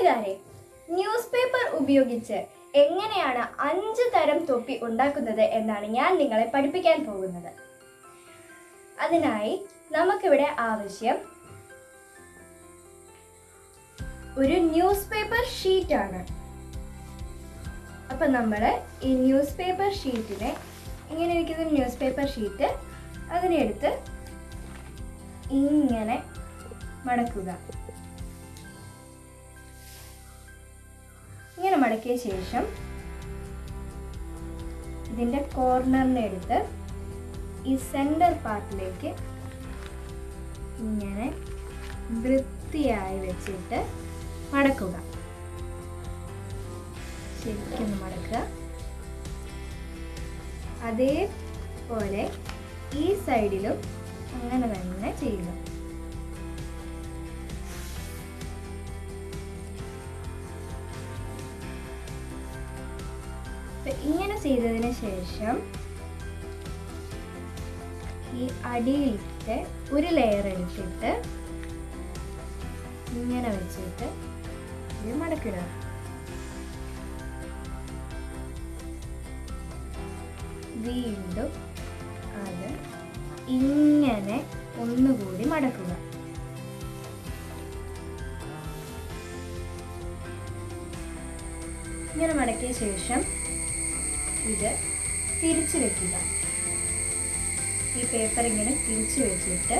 കൂട്ടുകാരെ news paper ഉപയോഗിച്ച് എങ്ങനെയാണ് അഞ്ച് തരം തൊപ്പി ഉണ്ടാക്കുന്നത് എന്നാണ് ഞാൻ നിങ്ങളെ പഠിപ്പിക്കാൻ പോകുന്നത് അതിനായി നമുക്കിവിടെ ആവശ്യം ഒരു ന്യൂസ് പേപ്പർ ഷീറ്റ് ആണ് അപ്പൊ നമ്മൾ ഈ ന്യൂസ് പേപ്പർ ഷീറ്റിനെ ഇങ്ങനെ ഇരിക്കുന്ന ന്യൂസ് പേപ്പർ ഷീറ്റ് അതിനെ എടുത്ത് ഇങ്ങനെ മടക്കുക ഇങ്ങനെ മടക്കിയ ശേഷം ഇതിന്റെ കോർണറിനെ എടുത്ത് ഈ സെന്റർ പാർട്ടിലേക്ക് ഇങ്ങനെ വൃത്തിയായി വെച്ചിട്ട് മടക്കുക ശരിക്കും മടക്കുക അതേപോലെ ഈ സൈഡിലും അങ്ങനെ തന്നെ ചെയ്യുക അപ്പൊ ഇങ്ങനെ ചെയ്തതിന് ശേഷം ഈ അടിയിലത്തെ ഒരു ലെയർ എടുത്തിട്ട് ഇങ്ങനെ വെച്ചിട്ട് ഇത് മടക്കിടുക വീണ്ടും അത് ഇങ്ങനെ ഒന്നുകൂടി മടക്കുക ഇങ്ങനെ മടക്കിയ ശേഷം ഇത് തിരിച്ചു വെക്കുക ഈ പേപ്പർ ഇങ്ങനെ തിരിച്ചു വെച്ചിട്ട്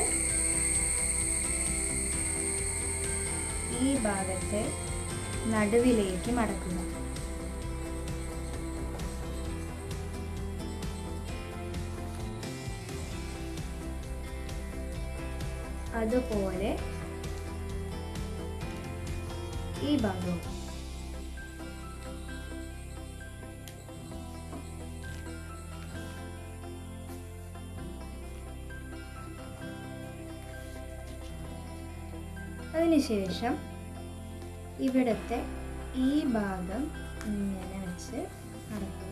ഈ ഭാഗത്തെ നടുവിലേക്ക് മടക്കുക അതുപോലെ ഈ ഭാഗവും അതിനുശേഷം ഇവിടുത്തെ ഈ ഭാഗം ഇങ്ങനെ വെച്ച് അടക്കുക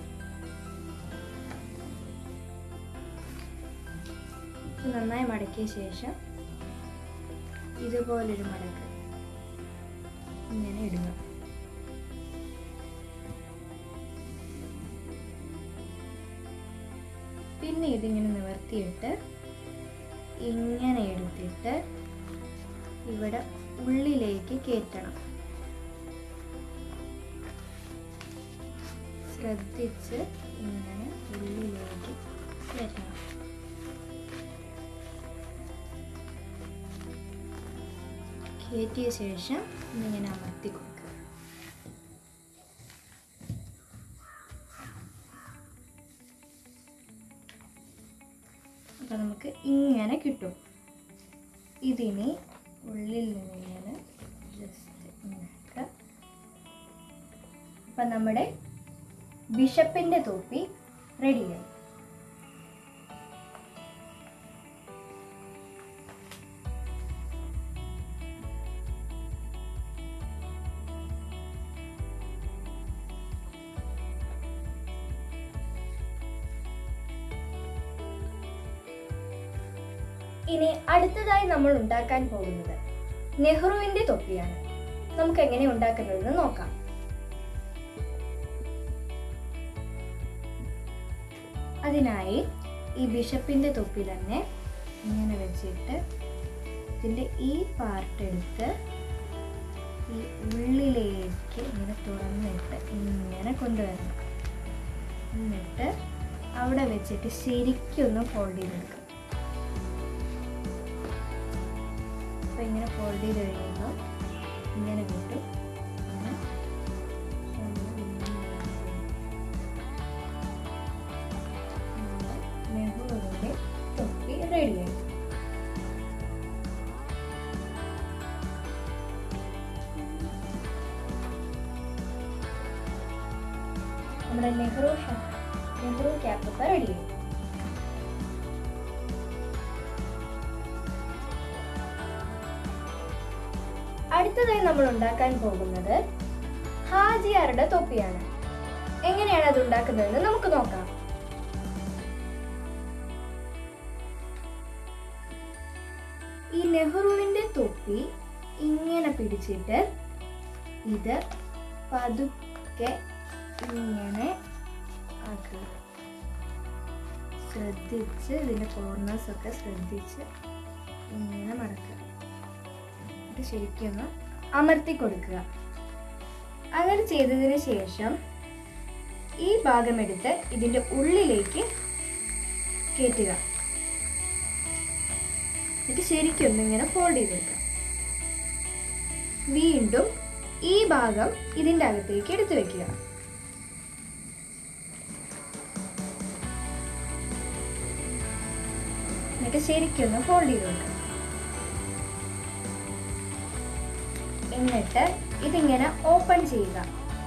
ഇത് നന്നായി മടക്കിയ ശേഷം ഇതുപോലൊരു മടക്ക് ഇങ്ങനെ ഇടുക പിന്നെ ഇതിങ്ങനെ നിവർത്തിയിട്ട് ഇങ്ങനെ എടുത്തിട്ട് ഇവിടെ ഉള്ളിലേക്ക് കയറ്റണം ശ്രദ്ധിച്ച് ഇങ്ങനെ ഉള്ളിലേക്ക് കയറ്റണം കയറ്റിയ ശേഷം ഇങ്ങനെ അമർത്തി കൊടുക്കുക അപ്പം നമുക്ക് ഇങ്ങനെ കിട്ടും ഇതിനി ഉള്ളിൽ നിന്ന് ഇങ്ങനെ ജസ്റ്റ് ഇങ്ങനെ അപ്പം നമ്മുടെ ബിഷപ്പിൻ്റെ തൊപ്പി റെഡിയായി ഇനി അടുത്തതായി നമ്മൾ ഉണ്ടാക്കാൻ പോകുന്നത് നെഹ്റുവിന്റെ തൊപ്പിയാണ് നമുക്ക് എങ്ങനെ ഉണ്ടാക്കുന്നതെന്ന് നോക്കാം അതിനായി ഈ ബിഷപ്പിന്റെ തൊപ്പി തന്നെ ഇങ്ങനെ വെച്ചിട്ട് ഇതിന്റെ ഈ പാർട്ട് എടുത്ത് ഈ ഉള്ളിലേക്ക് ഇങ്ങനെ തുറന്നിട്ട് ഇങ്ങനെ കൊണ്ടുവരണം എന്നിട്ട് അവിടെ വെച്ചിട്ട് ശരിക്കൊന്ന് ഫോൾഡ് ചെയ്തെടുക്കാം അപ്പോൾ ഇങ്ങനെ ഫോൾഡ് ചെയ്ത് കഴിയുമ്പോൾ ഇങ്ങനെ കിട്ടും ഇങ്ങനെ നെഹ്റുവിൻ്റെ തൊപ്പി റെഡിയായി നമ്മുടെ നെഹ്റു ഷ- നെഹ്റു ക്യാപ്പ് ഒക്കെ റെഡിയായി അടുത്തതായി നമ്മൾ ഉണ്ടാക്കാൻ പോകുന്നത് ഹാജിയാരുടെ തൊപ്പിയാണ് എങ്ങനെയാണ് അത് ഉണ്ടാക്കുന്നതെന്ന് നമുക്ക് നോക്കാം ഈ നെഹ്റുവിന്റെ തൊപ്പി ഇങ്ങനെ പിടിച്ചിട്ട് ഇത് പതുക്കെ ഇങ്ങനെ ആക്കുക ശ്രദ്ധിച്ച് ഇതിൻ്റെ കോർണേഴ്സ് ഒക്കെ ശ്രദ്ധിച്ച് ഇങ്ങനെ മടക്കുക ഇത് ശരിക്കും ഒന്ന് അമർത്തി കൊടുക്കുക അങ്ങനെ ചെയ്തതിന് ശേഷം ഈ ഭാഗം എടുത്ത് ഇതിൻ്റെ ഉള്ളിലേക്ക് കയറ്റുക എന്നിട്ട് ശരിക്കും ഒന്ന് ഇങ്ങനെ ഫോൾഡ് ചെയ്തെടുക്കുക വീണ്ടും ഈ ഭാഗം ഇതിൻ്റെ അകത്തേക്ക് എടുത്തു വെക്കുക എന്നിട്ട് ശരിക്കും ഒന്ന് ഫോൾഡ് ചെയ്ത് വെക്കുക എന്നിട്ട് ഇതിങ്ങനെ ഓപ്പൺ ചെയ്യുക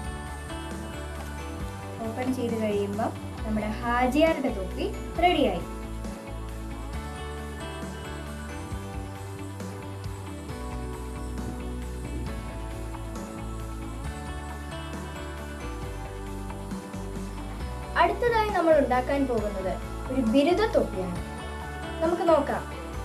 ഓപ്പൺ ചെയ്ത് കഴിയുമ്പോൾ നമ്മുടെ ഹാജിയാരുടെ തൊപ്പി റെഡിയായി അടുത്തതായി നമ്മൾ ഉണ്ടാക്കാൻ പോകുന്നത് ഒരു ബിരുദ തൊപ്പിയാണ് നമുക്ക് നോക്കാം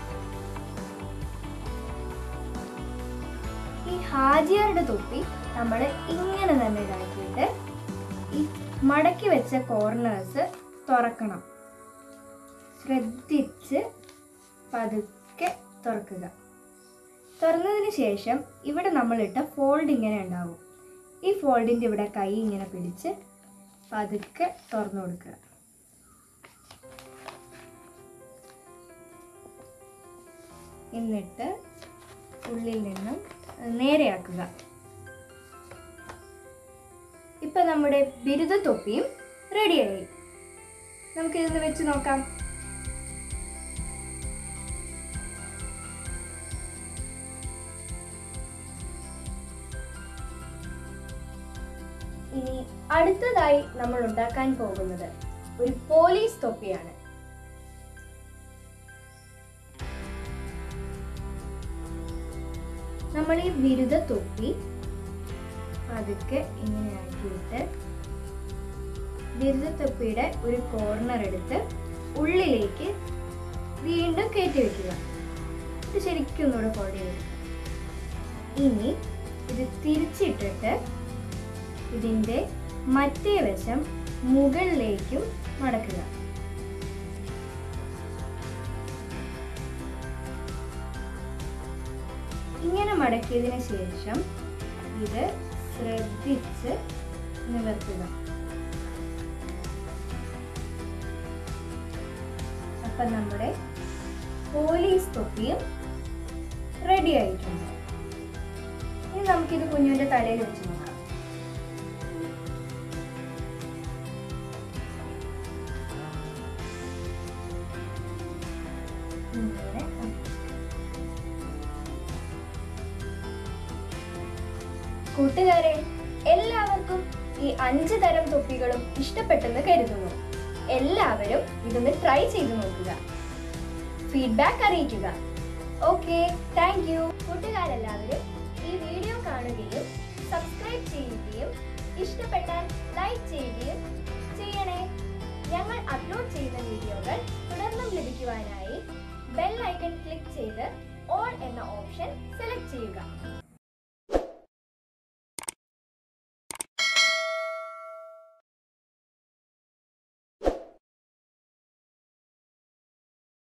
ഈ ഹാജിയാരുടെ തൊപ്പി നമ്മൾ ഇങ്ങനെ തന്നെ ഇതാക്കിയിട്ട് ഈ മടക്കി വെച്ച കോർണേഴ്സ് തുറക്കണം ശ്രദ്ധിച്ച് പതുക്കെ തുറക്കുക തുറന്നതിന് ശേഷം ഇവിടെ നമ്മളിട്ട ഫോൾഡ് ഇങ്ങനെ ഉണ്ടാവും ഈ ഫോൾഡിൻ്റെ ഇവിടെ കൈ ഇങ്ങനെ പിടിച്ച് പതുക്കെ തുറന്നു കൊടുക്കുക എന്നിട്ട് ഉള്ളിൽ നിന്നും നേരെയാക്കുക ഇപ്പൊ നമ്മുടെ ബിരുദ തൊപ്പിയും റെഡിയായി നമുക്ക് ഇതൊന്ന് വെച്ച് നോക്കാം ഇനി അടുത്തതായി നമ്മൾ ഉണ്ടാക്കാൻ പോകുന്നത് ഒരു പോലീസ് തൊപ്പിയാണ് നമ്മൾ ഈ ബിരുദ തൊപ്പി പതുക്കെ ഇങ്ങനെ ആക്കിയിട്ട് ബിരുദ തൊപ്പിയുടെ ഒരു കോർണർ എടുത്ത് ഉള്ളിലേക്ക് വീണ്ടും കയറ്റി വെക്കുക ഇത് ശരിക്കും ഒന്നുകൂടെ ഫോൾഡ് ചെയ്ത് വെക്കുക. ഇനി ഇത് തിരിച്ചിട്ടിട്ട് ഇതിൻ്റെ മറ്റേ വശം മുകളിലേക്കും മടക്കുക ഇങ്ങനെ മടക്കിയതിന് ശേഷം ഇത് ശ്രദ്ധിച്ച് നിവർത്തുക അപ്പം നമ്മുടെ പോലീസ് തൊപ്പിയും റെഡി ആയിട്ടുണ്ട് ഇനി നമുക്കിത് കുഞ്ഞുവിൻ്റെ തലയിൽ വെച്ച് നോക്കാം ഇങ്ങനെ കൂട്ടുകാരെ എല്ലാവർക്കും ഈ അഞ്ച് തരം തൊപ്പികളും ഇഷ്ടപ്പെട്ടെന്ന് കരുതുന്നു എല്ലാവരും ഇതൊന്ന് ട്രൈ ചെയ്ത് നോക്കുക ഫീഡ്ബാക്ക് അറിയിക്കുക ഓക്കെ താങ്ക് യു കൂട്ടുകാരെല്ലാവരും ഈ വീഡിയോ കാണുകയും സബ്സ്ക്രൈബ് ചെയ്യുകയും ഇഷ്ടപ്പെട്ടാൽ ലൈക്ക് ചെയ്യുകയും ചെയ്യണേ ഞങ്ങൾ അപ്ലോഡ് ചെയ്യുന്ന വീഡിയോകൾ തുടർന്നും ലഭിക്കുവാനായി ബെൽ ഐക്കൺ ക്ലിക്ക് ചെയ്ത് ഓൾ എന്ന ഓപ്ഷൻ സെലക്ട് ചെയ്യുക